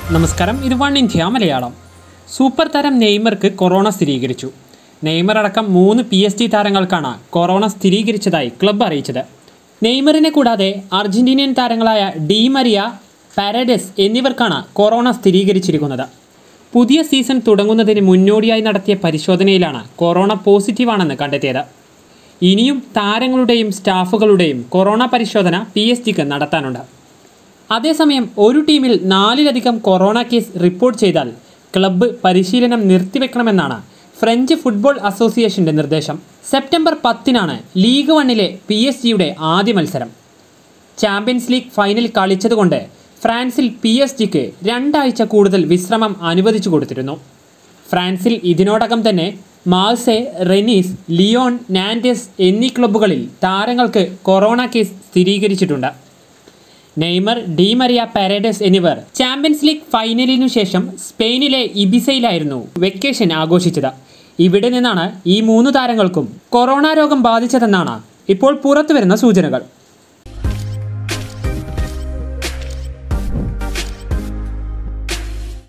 നമസ്കാരം ഇത് one India Malayalam super താരം നെയ്മർക്ക് കൊറോണ സ്ഥിരീകരിച്ചു നെയ്മർ അടക്കം മൂന്ന് പി എസ് ടി താരങ്ങൾക്കാണ് കൊറോണ സ്ഥിരീകരിച്ചതായി ക്ലബ്ബ് അറിയിച്ചത് നെയ്മറിനെ കൂടാതെ അർജന്റീനിയൻ താരങ്ങളായ ഡി മരിയ പാരഡസ് എന്നിവർക്കാണ് കൊറോണ സ്ഥിരീകരിച്ചിരിക്കുന്നത് പുതിയ സീസൺ തുടങ്ങുന്നതിന് മുന്നോടിയായി നടത്തിയ പരിശോധനയിലാണ് കൊറോണ പോസിറ്റീവാണെന്ന് കണ്ടെത്തിയത് ഇനിയും താരങ്ങളുടെയും സ്റ്റാഫുകളുടെയും കൊറോണ പരിശോധന പി എസ് ജിക്ക് നടത്താനുണ്ട് അതേസമയം ഒരു ടീമിൽ നാലിലധികം കൊറോണ കേസ് റിപ്പോർട്ട് ചെയ്താൽ ക്ലബ്ബ് പരിശീലനം നിർത്തിവെക്കണമെന്നാണ് ഫ്രഞ്ച് ഫുട്ബോൾ അസോസിയേഷന്റെ നിർദ്ദേശം സെപ്റ്റംബർ പത്തിനാണ് ലീഗ് വണ്ണിലെ പി എസ് ജിയുടെ ആദ്യ മത്സരം ചാമ്പ്യൻസ് ലീഗ് ഫൈനൽ കളിച്ചതുകൊണ്ട് ഫ്രാൻസിൽ പി എസ് ജിക്ക് രണ്ടാഴ്ച കൂടുതൽ വിശ്രമം അനുവദിച്ചു കൊടുത്തിരുന്നു ഫ്രാൻസിൽ ഇതിനോടകം തന്നെ മാൾസെ റെനീസ് ലിയോൺ നാൻഡസ് എന്നീ ക്ലബ്ബുകളിൽ താരങ്ങൾക്ക് കൊറോണ കേസ് സ്ഥിരീകരിച്ചിട്ടുണ്ട് നെയ്മർ ഡി മരിയ പാരഡസ് എന്നിവർ ചാമ്പ്യൻസ് ലീഗ് ഫൈനലിനു ശേഷം സ്പെയിനിലെ ഇബിസയിലായിരുന്നു വെക്കേഷൻ ആഘോഷിച്ചത് ഇവിടെ നിന്നാണ് ഈ മൂന്ന് താരങ്ങൾക്കും കൊറോണ രോഗം ബാധിച്ചതെന്നാണ് ഇപ്പോൾ പുറത്തുവരുന്ന സൂചനകൾ